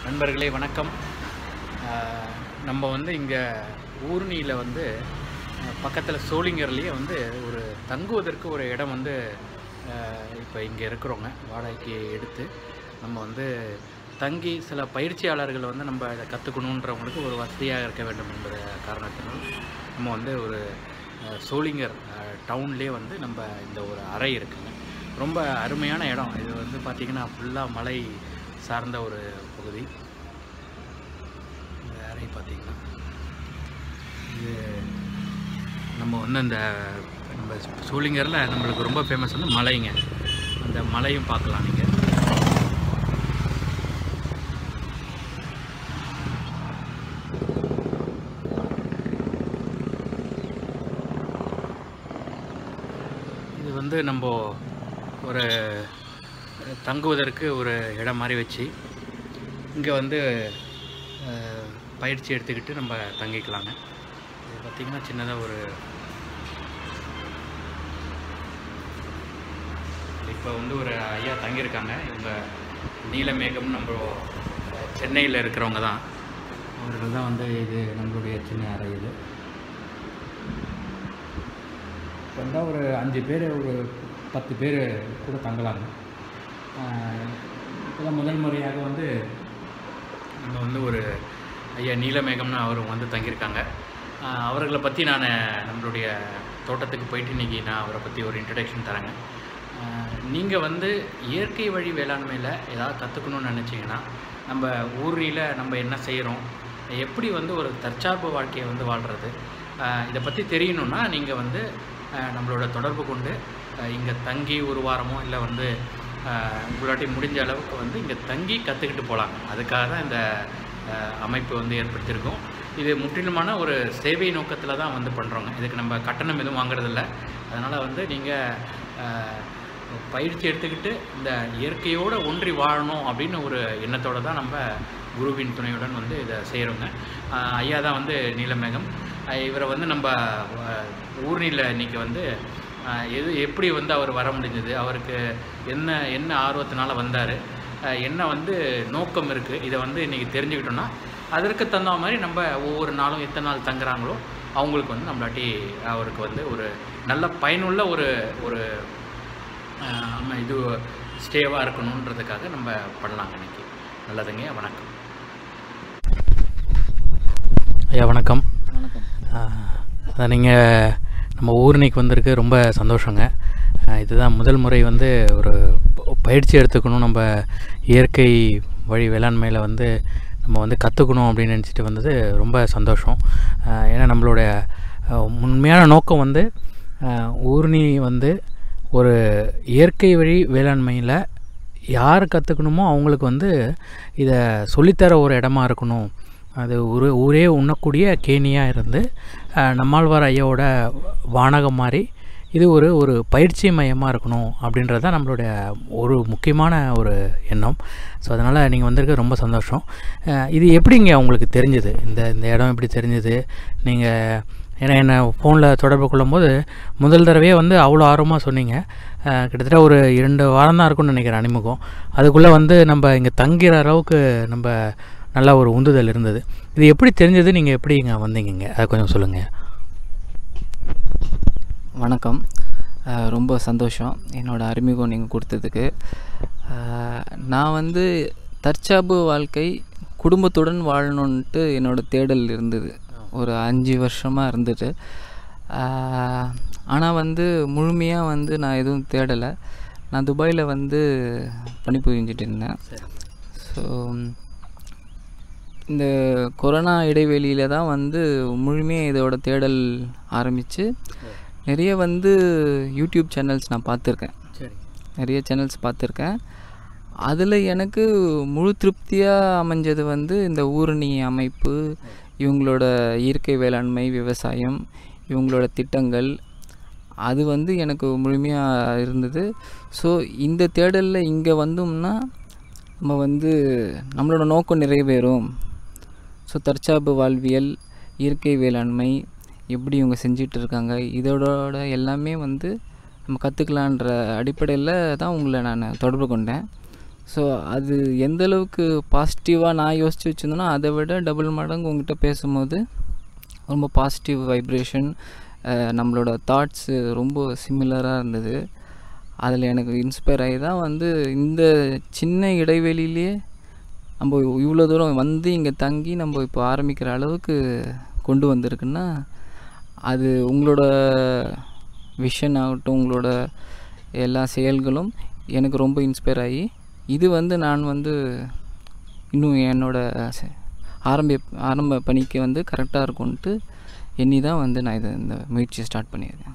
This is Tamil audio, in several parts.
நண்பர்களே வணக்கம் ஆஹ் நம்ம வந்து இங்கே ஊர்னியில் வந்து பக்கத்தில் சோளிங்கர்லேயே வந்து ஒரு தங்குவதற்கு ஒரு இடம் வந்து இப்போ இங்கே இருக்கிறோங்க வாடகைக்கு எடுத்து நம்ம வந்து தங்கி சில பயிற்சியாளர்கள் வந்து நம்ம இதை கற்றுக்கணுன்றவங்களுக்கு ஒரு வசதியாக இருக்க வேண்டும் என்பது காரணத்தினால் நம்ம வந்து ஒரு அஹ், சோளிங்கர் டவுன்லேயே வந்து நம்ம இந்த ஒரு அறை இருக்குங்க ரொம்ப அருமையான இடம் இது வந்து பார்த்திங்கன்னா ஃபுல்லாக மலை சார்ந்த ஒரு பகுதி இந்த அறை பார்த்திங்கன்னா இது நம்ம வந்து அந்த நம்ம சூளிங்கரில் நம்மளுக்கு ரொம்ப ஃபேமஸ் வந்து மலைங்க அந்த மலையும் பார்க்கலாம் நீங்கள் இது வந்து நம்ம ஒரு தங்குவதற்கு ஒரு இடம் மாதிரி வச்சு இங்கே வந்து அஹ், பயிற்சி எடுத்துக்கிட்டு நம்ம தங்கிக்கலாங்க இது பார்த்திங்கன்னா சின்னதாக ஒரு இப்போ வந்து ஒரு ஐயா தங்கியிருக்காங்க இவங்க நீலமேகம் நம்ம சென்னையில் இருக்கிறவங்க தான் அவர்கள் தான் வந்து இது நம்மளுடைய சின்ன அறை இது வந்தால் ஒரு அஞ்சு பேர் ஒரு பத்து பேர் கூட தங்கலாங்க இப்போதான் முதல் முறையாக வந்து நம்ம வந்து ஒரு ஐயா நீலமேகம்னு அவர் வந்து தங்கியிருக்காங்க ஆஹ் அவர்களை பற்றி நான் நம்மளுடைய தோட்டத்துக்கு போயிட்டு இன்றைக்கி நான் அவரை பற்றி ஒரு இன்ட்ரடக்ஷன் தரேங்க நீங்கள் வந்து இயற்கை வழி வேளாண்மையில் ஏதாவது கற்றுக்கணும்னு நினச்சிங்கன்னா நம்ம ஊரில் நம்ம என்ன செய்கிறோம் எப்படி வந்து ஒரு தற்சார்பு வாழ்க்கையை வந்து வாழ்கிறது இதை பற்றி தெரியணும்னா நீங்கள் வந்து ஆஹ் நம்மளோட தொடர்பு கொண்டு இங்கே தங்கி ஒரு வாரமோ இல்லை வந்து ஆஹ் உங்களாட்டி முடிஞ்ச அளவுக்கு வந்து இங்கே தங்கி கற்றுக்கிட்டு போகலாம் அதுக்காக தான் இந்த ஆஹ் அமைப்பு வந்து ஏற்படுத்தியிருக்கோம் இது முற்றிலுமான ஒரு சேவை நோக்கத்தில் தான் வந்து பண்ணுறோங்க இதுக்கு நம்ம கட்டணம் எதுவும் வாங்குறதில்ல அதனால் வந்து நீங்கள் பயிற்சி எடுத்துக்கிட்டு இந்த இயற்கையோடு ஒன்றி வாழணும் அப்படின்னு ஒரு எண்ணத்தோடு தான் நம்ம குருவின் துணையுடன் வந்து இதை செய்கிறோங்க ஐயா தான் வந்து நீலமேகம் ஆஹ் இவரை வந்து நம்ம ஆஹ் ஊர்னியில் இன்றைக்கி வந்து ஆஹ் எது எப்படி வந்து அவர் வர முடிஞ்சது அவருக்கு என்ன என்ன ஆர்வத்தினால வந்தார் என்ன வந்து நோக்கம் இருக்குது இதை வந்து இன்றைக்கி தெரிஞ்சுக்கிட்டோன்னா அதற்கு தகுந்த மாதிரி நம்ம ஒவ்வொரு நாளும் எத்தனை நாள் தங்குறாங்களோ அவங்களுக்கு வந்து நம்மளாட்டி அவருக்கு வந்து ஒரு நல்ல பயனுள்ள ஒரு ஒரு ஆஹ் நம்ம இது ஸ்டேவாக இருக்கணுன்றதுக்காக நம்ம பண்ணலாங்க இன்னைக்கு நல்லதுங்க வணக்கம் ஐயா வணக்கம் வணக்கம் அதான் நீங்கள் நம்ம ஊர்னிக்கு வந்திருக்கு ரொம்ப சந்தோஷங்க ஆஹ் இதுதான் முதல் முறை வந்து ஒரு ப- பயிற்சி எடுத்துக்கணும் நம்ம இயற்கை வழி வேளாண்மையில் வந்து நம்ம வந்து கற்றுக்கணும் அப்படின்னு நினச்சிட்டு வந்தது ரொம்ப சந்தோஷம் ஆஹ் ஏன்னா நம்மளோட ஆஹ் உண்மையான நோக்கம் வந்து ஆஹ் ஊர்னி வந்து ஒரு இயற்கை வழி வேளாண்மையில் யார் கற்றுக்கணுமோ அவங்களுக்கு வந்து இதை சொல்லித்தர ஒரு இடமா இருக்கணும் அது ஒரு ஊரே உண்ணக்கூடிய கேணியாக இருந்து அஹ், நம்மாழ்வார் ஐயாவோட வானகம் மாதிரி இது ஒரு ஒரு பயிற்சி மையமாக இருக்கணும் அப்படின்றது தான் நம்மளுடைய ஒரு முக்கியமான ஒரு எண்ணம் ஸோ அதனால் நீங்கள் வந்திருக்க ரொம்ப சந்தோஷம் அஹ், இது எப்படிங்க உங்களுக்கு தெரிஞ்சது இந்த இந்த இடம் எப்படி தெரிஞ்சது நீங்கள் ஏன்னா என்னை ஃபோனில் தொடர்பு கொள்ளும்போது முதல் தடவையே வந்து அவ்வளோ ஆர்வமாக சொன்னீங்க அஹ், கிட்டத்தட்ட ஒரு இரண்டு வாரம் தான் இருக்கும்னு நினைக்கிறேன் அறிமுகம் அதுக்குள்ளே வந்து நம்ம இங்கே தங்கிற அளவுக்கு நம்ம நல்ல ஒரு உந்துதல் இருந்தது இது எப்படி தெரிஞ்சது நீங்கள் எப்படி இங்கே வந்தீங்க அதை கொஞ்சம் சொல்லுங்கள் வணக்கம் அஹ் ரொம்ப சந்தோஷம் என்னோட அறிமுகம் நீங்கள் கொடுத்ததுக்கு அஹ் நான் வந்து தற்சார்பு வாழ்க்கை குடும்பத்துடன் வாழணுன்ட்டு என்னோட தேடல் இருந்தது ஒரு அஞ்சு வருஷமாக இருந்துட்டு ஆனால் வந்து முழுமையாக வந்து நான் எதுவும் தேடலை நான் துபாயில் வந்து பணிபுரிஞ்சிட்டு இருந்தேன் ஸோ இந்த கொரோனா இடைவெளியில் தான் வந்து முழுமையாக இதோட தேடல் ஆரம்பித்து நிறைய வந்து யூடியூப் சேனல்ஸ் நான் பார்த்துருக்கேன் சரி நிறைய சேனல்ஸ் பார்த்துருக்கேன் அதில் எனக்கு முழு திருப்தியாக அமைஞ்சது வந்து இந்த ஊரணி அமைப்பு இவங்களோட இயற்கை வேளாண்மை விவசாயம் இவங்களோட திட்டங்கள் அது வந்து எனக்கு முழுமையாக இருந்தது ஸோ இந்த தேடலில் இங்கே வந்தோம்னா நம்ம வந்து நம்மளோட நோக்கம் நிறைவேறும் ஸோ தற்சார்பு வாழ்வியல் இயற்கை வேளாண்மை எப்படி இவங்க செஞ்சிட்டு இருக்காங்க இதோட எல்லாமே வந்து நம்ம கற்றுக்கலான்ற அடிப்படையில் தான் உங்களை நான் தொடர்பு கொண்டேன் ஸோ அது எந்த அளவுக்கு பாசிட்டிவாக நான் யோசித்து வச்சுருந்தேனோ அதை விட டபுள் மடங்கு உங்ககிட்ட பேசும்போது ரொம்ப பாசிட்டிவ் வைப்ரேஷன் நம்மளோட தாட்ஸு ரொம்ப சிமிலராக இருந்தது அதில் எனக்கு இன்ஸ்பயர் ஆகி தான் வந்து இந்த சின்ன இடைவெளியிலேயே நம்ம இவ்வளோ தூரம் வந்து இங்கே தங்கி நம்ம இப்போ ஆரம்பிக்கிற அளவுக்கு கொண்டு வந்திருக்குன்னா அது உங்களோட விஷன் ஆகட்டும் உங்களோட எல்லா செயல்களும் எனக்கு ரொம்ப இன்ஸ்பயர் ஆகி இது வந்து நான் வந்து இன்னும் என்னோட ச- ஆரம்ப ஆரம்ப பணிக்கு வந்து கரெக்டாக இருக்கும்ன்ட்டு எண்ணி தான் வந்து நான் இதை இந்த முயற்சியை ஸ்டார்ட் பண்ணியிருக்கேன்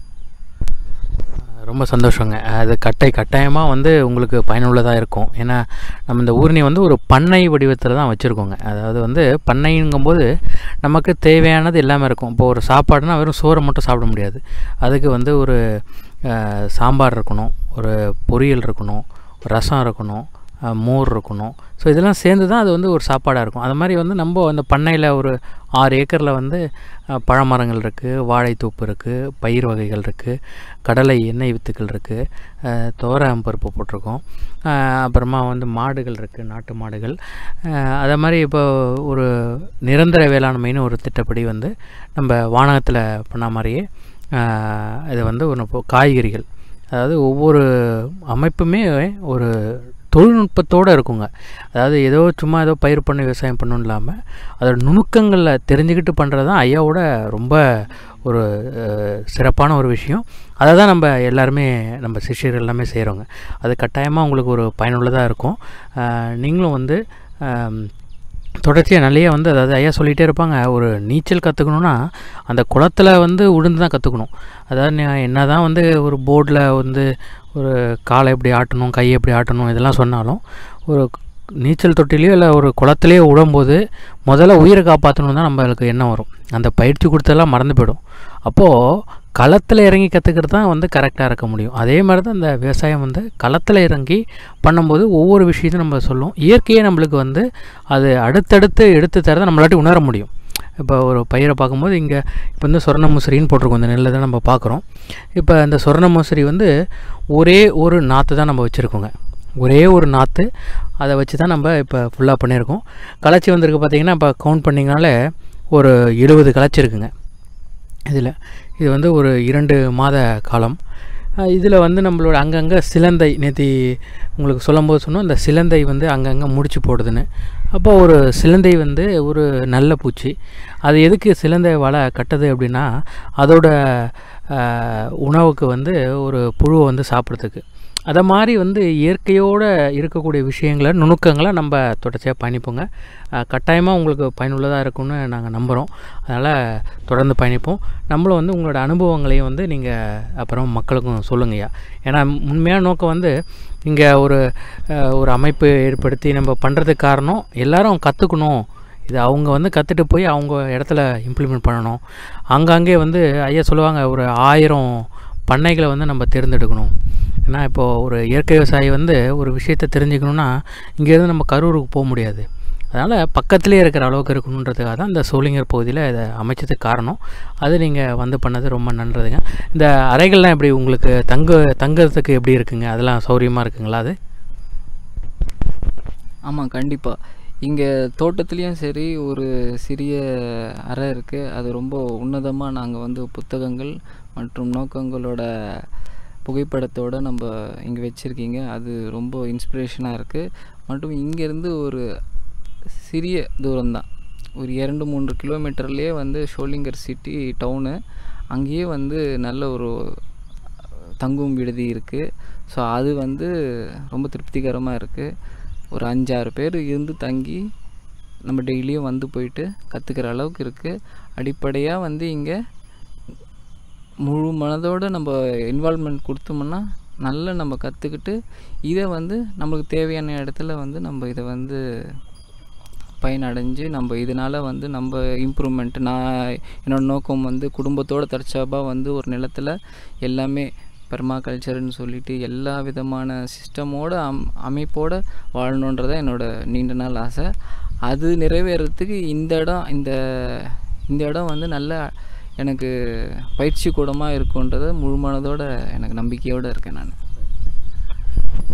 ரொம்ப சந்தோஷங்க அது கட்டை கட்டாயமாக வந்து உங்களுக்கு பயனுள்ளதாக இருக்கும் ஏன்னா நம்ம இந்த ஊரணி வந்து ஒரு பண்ணை வடிவத்தில் தான் வச்சுருக்கோங்க அதாவது வந்து பண்ணைங்கும்போது நமக்கு தேவையானது எல்லாமே இருக்கும் இப்போ ஒரு சாப்பாடுனா வெறும் சோறை மட்டும் சாப்பிட முடியாது அதுக்கு வந்து ஒரு அஹ், சாம்பார் இருக்கணும் ஒரு பொரியல் இருக்கணும் ரசம் இருக்கணும் அஹ், மோர் இருக்கணும் ஸோ இதெல்லாம் சேர்ந்து தான் அது வந்து ஒரு சாப்பாடாக இருக்கும் அது மாதிரி வந்து நம்ம அந்த பண்ணையில் ஒரு ஆறு ஏக்கரில் வந்து அஹ், பழமரங்கள் இருக்குது வாழைத்தோப்பு இருக்குது பயிர் வகைகள் இருக்குது கடலை எண்ணெய் வித்துக்கள் இருக்குது தோரம் பருப்பு போட்டிருக்கோம் அஹ், அப்புறமா வந்து மாடுகள் இருக்குது நாட்டு மாடுகள் அஹ், அதே மாதிரி இப்போ ஒரு நிரந்தர வேளாண்மைன்னு ஒரு திட்டப்படி வந்து நம்ம வானகத்தில் பண்ண மாதிரியே அஹ், இது வந்து ஒரு இப்போ காய்கறிகள் அதாவது ஒவ்வொரு அமைப்புமே ஒரு தொழில்நுட்பத்தோடு இருக்குங்க அதாவது ஏதோ சும்மா ஏதோ பயிர் பண்ணி விவசாயம் பண்ணணும் இல்லாமல் அதோட நுணுக்கங்களில் தெரிஞ்சுக்கிட்டு பண்ணுறது தான் ஐயாவோட ரொம்ப ஒரு அஹ், சிறப்பான ஒரு விஷயம் அதை தான் நம்ம எல்லாருமே நம்ம சிஷ்யர்கள் எல்லாமே செய்கிறோங்க அது கட்டாயமாக உங்களுக்கு ஒரு பயனுள்ளதாக இருக்கும் அஹ், நீங்களும் வந்து அம், தொடர்ச்சியாக நிறைய வந்து அதாவது ஐயா சொல்லிகிட்டே இருப்பாங்க ஒரு நீச்சல் கற்றுக்கணுன்னா அந்த குளத்துல வந்து உழுந்து தான் கற்றுக்கணும் அதாவது நான் என்ன தான் வந்து ஒரு போர்டில் வந்து ஒரு காலை எப்படி ஆட்டணும் கையை எப்படி ஆட்டணும் இதெல்லாம் சொன்னாலும் ஒரு நீச்சல் தொட்டிலையோ இல்லை ஒரு குளத்துலையோ விடும்போது முதல்ல உயிரை காப்பாற்றணும் தான் நம்மளுக்கு எண்ணம் வரும் அந்த பயிற்சி கொடுத்ததெல்லாம் மறந்து போயிடும் அப்போது களத்தில் இறங்கி கற்றுக்கிறது தான் வந்து கரெக்டாக இருக்க முடியும் அதே மாதிரி தான் இந்த விவசாயம் வந்து களத்தில் இறங்கி பண்ணும்போது ஒவ்வொரு விஷயத்தையும் நம்ம சொல்லும் இயற்கையே நம்மளுக்கு வந்து அது அடுத்தடுத்து எடுத்து தரதை நம்மளாட்டி உணர முடியும் இப்போ ஒரு பயிரை பார்க்கும்போது இங்கே இப்போ வந்து சொர்ண முசிறின்னு போட்டிருக்கோம் இந்த நெல்லை தான் நம்ம பார்க்குறோம் இப்போ இந்த சொர்ண முசிறி வந்து ஒரே ஒரு நாற்று தான் நம்ம வச்சுருக்கோங்க ஒரே ஒரு நாற்று அதை வச்சு தான் நம்ம இப்போ ஃபுல்லாக பண்ணியிருக்கோம் களைச்சி வந்திருக்கு பார்த்தீங்கன்னா இப்போ கவுண்ட் பண்ணிங்கனாலே ஒரு எழுபது களைச்சி இருக்குங்க இதில் இது வந்து ஒரு இரண்டு மாத காலம் இதில் வந்து நம்மளோட அங்கங்கே சிலந்தை நேற்று உங்களுக்கு சொல்லும்போது சொன்னோம் இந்த சிலந்தை வந்து அங்கங்கே முடிச்சு போடுதுன்னு அப்போ ஒரு சிலந்தை வந்து ஒரு நல்ல பூச்சி அது எதுக்கு சிலந்தை வலை கட்டுது அப்படின்னா அதோட ஆஹ், உணவுக்கு வந்து ஒரு புழுவை வந்து சாப்பிட்றதுக்கு அதை மாதிரி வந்து இயற்கையோடு இருக்கக்கூடிய விஷயங்களை நுணுக்கங்களை நம்ம தொடர்ச்சியாக பயணிப்போங்க கட்டாயமாக உங்களுக்கு பயனுள்ளதாக இருக்கும்னு நாங்கள் நம்புகிறோம் அதனால் தொடர்ந்து பயணிப்போம் நம்மளும் வந்து உங்களோட அனுபவங்களையும் வந்து நீங்கள் அப்புறம் மக்களுக்கும் சொல்லுங்கய்யா ஏன்னா உண்மையான நோக்கம் வந்து இங்கே ஒரு அஹ், ஒரு அமைப்பு ஏற்படுத்தி நம்ம பண்ணுறதுக்கு காரணம் எல்லாரும் கற்றுக்கணும் இது அவங்க வந்து கற்றுட்டு போய் அவங்க இடத்துல இம்ப்ளிமெண்ட் பண்ணணும் அங்கங்கே வந்து ஐயா சொல்லுவாங்க ஒரு ஆயிரம் பண்ணைகளை வந்து நம்ம தேர்ந்தெடுக்கணும் ஏன்னா இப்போது ஒரு இயற்கை விவசாயி வந்து ஒரு விஷயத்தை தெரிஞ்சுக்கணுன்னா இங்கேருந்து நம்ம கரூருக்கு போக முடியாது அதனால் பக்கத்துலேயே இருக்கிற அளவுக்கு இருக்கணுன்றதுக்காக தான் இந்த சோளிங்கர் பகுதியில் இதை அமைச்சதுக்கு காரணம் அது நீங்கள் வந்து பண்ணது ரொம்ப நன்றதுங்க இந்த அறைகள்லாம் எப்படி உங்களுக்கு தங்க தங்குறதுக்கு எப்படி இருக்குங்க அதெல்லாம் சௌரியமாக இருக்குங்களா அது ஆமாம் கண்டிப்பாக இங்கே தோட்டத்துலேயும் சரி ஒரு சிறிய அறை இருக்குது அது ரொம்ப உன்னதமாக நாங்கள் வந்து புத்தகங்கள் மற்றும் நோக்கங்களோட புகைப்படத்தோட நம்ம இங்கே வச்சுருக்கீங்க அது ரொம்ப இன்ஸ்பிரேஷனாக இருக்குது மற்றும் இங்கேருந்து ஒரு சிறிய தூரம்தான் ஒரு இரண்டு மூன்று கிலோமீட்டர்லேயே வந்து ஷோலிங்கர் சிட்டி டவுனு அங்கேயே வந்து நல்ல ஒரு தங்கும் விடுதி இருக்குது ஸோ அது வந்து ரொம்ப திருப்திகரமாக இருக்குது ஒரு அஞ்சாறு பேர் இருந்து தங்கி நம்ம டெய்லியும் வந்து போயிட்டு கற்றுக்கிற அளவுக்கு இருக்குது அடிப்படையாக வந்து இங்கே முழு மனதோடு நம்ம இன்வால்மெண்ட் கொடுத்தோம்னா நல்லா நம்ம கற்றுக்கிட்டு இதை வந்து நம்மளுக்கு தேவையான இடத்துல வந்து நம்ம இதை வந்து பயனடைஞ்சு நம்ம இதனால் வந்து நம்ம இம்ப்ரூவ்மெண்ட் நான் என்னோட நோக்கம் வந்து குடும்பத்தோட தற்சார்பாக வந்து ஒரு நிலத்தில் எல்லாமே பெர்மாகல்ச்சர்னு சொல்லிட்டு எல்லா விதமான சிஸ்டமோட அம் அமைப்போட வாழணுன்றதான் என்னோட நீண்ட நாள் ஆசை அது நிறைவேறத்துக்கு இந்த இடம் இந்த இந்த இடம் வந்து நல்ல எனக்கு பயிற்சி கூடமாக இருக்குன்றத முழு மனதோட எனக்கு நம்பிக்கையோடு இருக்கேன் நான்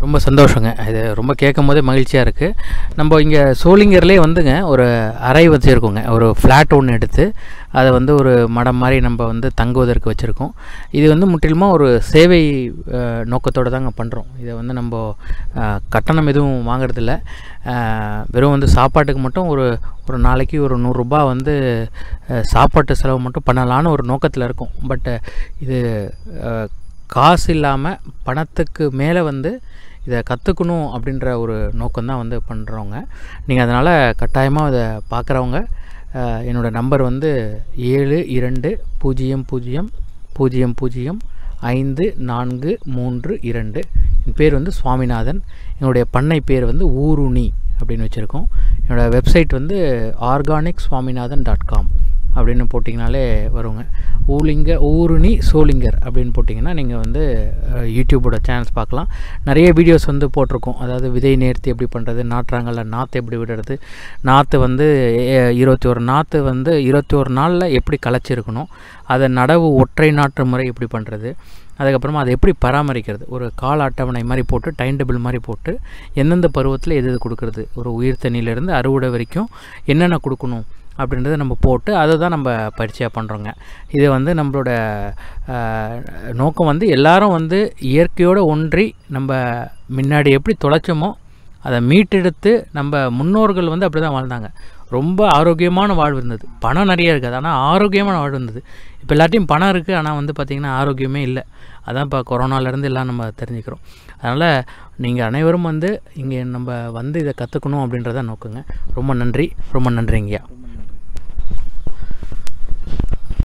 ரொம்ப சந்தோஷங்க இது ரொம்ப கேட்கும் போதே மகிழ்ச்சியாக இருக்குது நம்ம இங்கே சோளிங்கர்லேயே வந்துங்க ஒரு அறை வச்சுருக்கோங்க ஒரு ஃப்ளாட் ஒன்று எடுத்து அதை வந்து ஒரு மடம் மாதிரி நம்ம வந்து தங்குவதற்கு வச்சுருக்கோம் இது வந்து முற்றிலுமாக ஒரு சேவை அஹ், நோக்கத்தோடு தாங்க பண்ணுறோம் இதை வந்து நம்ம அஹ், கட்டணம் எதுவும் வாங்குறதில்ல அஹ், வெறும் வந்து சாப்பாட்டுக்கு மட்டும் ஒரு ஒரு நாளைக்கு ஒரு நூறுரூபா வந்து அஹ், சாப்பாட்டு செலவு மட்டும் பண்ணலான்னு ஒரு நோக்கத்தில் இருக்கும் பட் இது அஹ், காசு இல்லாமல் பணத்துக்கு மேலே வந்து இதை கற்றுக்கணும் அப்படின்ற ஒரு நோக்கம் தான் வந்து பண்ணுறவங்க நீங்கள் அதனால் கட்டாயமாக இதை பார்க்குறவங்க என்னோடய நம்பர் வந்து ஏழு இரண்டு பூஜ்ஜியம் பூஜ்ஜியம் பூஜ்ஜியம் பூஜ்ஜியம் ஐந்து நான்கு மூன்று இரண்டு என் பேர் வந்து சுவாமிநாதன் என்னுடைய பண்ணை பேர் வந்து ஊருணி அப்படின்னு வச்சுருக்கோம் என்னோடய வெப்சைட் வந்து ஆர்கானிக் சுவாமிநாதன் டாட் காம் அப்படின்னு போட்டிங்கனாலே வருங்க ஊலிங்க ஊருணி சோளிங்கர் அப்படின்னு போட்டிங்கன்னா நீங்கள் வந்து அஹ், யூடியூபோட சேனல்ஸ் பார்க்கலாம் நிறைய வீடியோஸ் வந்து போட்டிருக்கோம் அதாவது விதை நேர்த்தி எப்படி பண்ணுறது நாற்றாங்கல்ல நாற்று எப்படி விடுறது நாற்று வந்து எ- இருபத்தி ஒரு நாற்று வந்து இருபத்தி ஒரு நாளில் எப்படி களைச்சிருக்கணும் அதை நடவு ஒற்றை நாற்று முறை எப்படி பண்ணுறது அதுக்கப்புறமா அதை எப்படி பராமரிக்கிறது ஒரு கால அட்டவணை மாதிரி போட்டு டைம் டேபிள் மாதிரி போட்டு எந்தெந்த பருவத்தில் எது எது கொடுக்குறது ஒரு உயிர் தண்ணியிலேருந்து அறுவடை வரைக்கும் என்னென்ன கொடுக்கணும் அப்படின்றத நம்ம போட்டு அதை தான் நம்ம பயிற்சியாக பண்ணுறோங்க இது வந்து நம்மளோட ஆஹ், நோக்கம் வந்து எல்லாரும் வந்து இயற்கையோடு ஒன்றி நம்ம முன்னாடி எப்படி தொலைச்சோமோ அதை மீட்டெடுத்து நம்ம முன்னோர்கள் வந்து அப்படி தான் வாழ்ந்தாங்க ரொம்ப ஆரோக்கியமான வாழ்வு இருந்தது பணம் நிறைய இருக்காது ஆனால் ஆரோக்கியமான வாழ்வு இருந்தது இப்போ எல்லாத்தையும் பணம் இருக்குது ஆனால் வந்து பார்த்திங்கன்னா ஆரோக்கியமே இல்லை அதான் இப்போ கொரோனாலேருந்து எல்லாம் நம்ம தெரிஞ்சுக்கிறோம் அதனால் நீங்கள் அனைவரும் வந்து இங்கே நம்ம வந்து இதை கற்றுக்கணும் அப்படின்றத நோக்குங்க ரொம்ப நன்றி ரொம்ப நன்றிங்கய்யா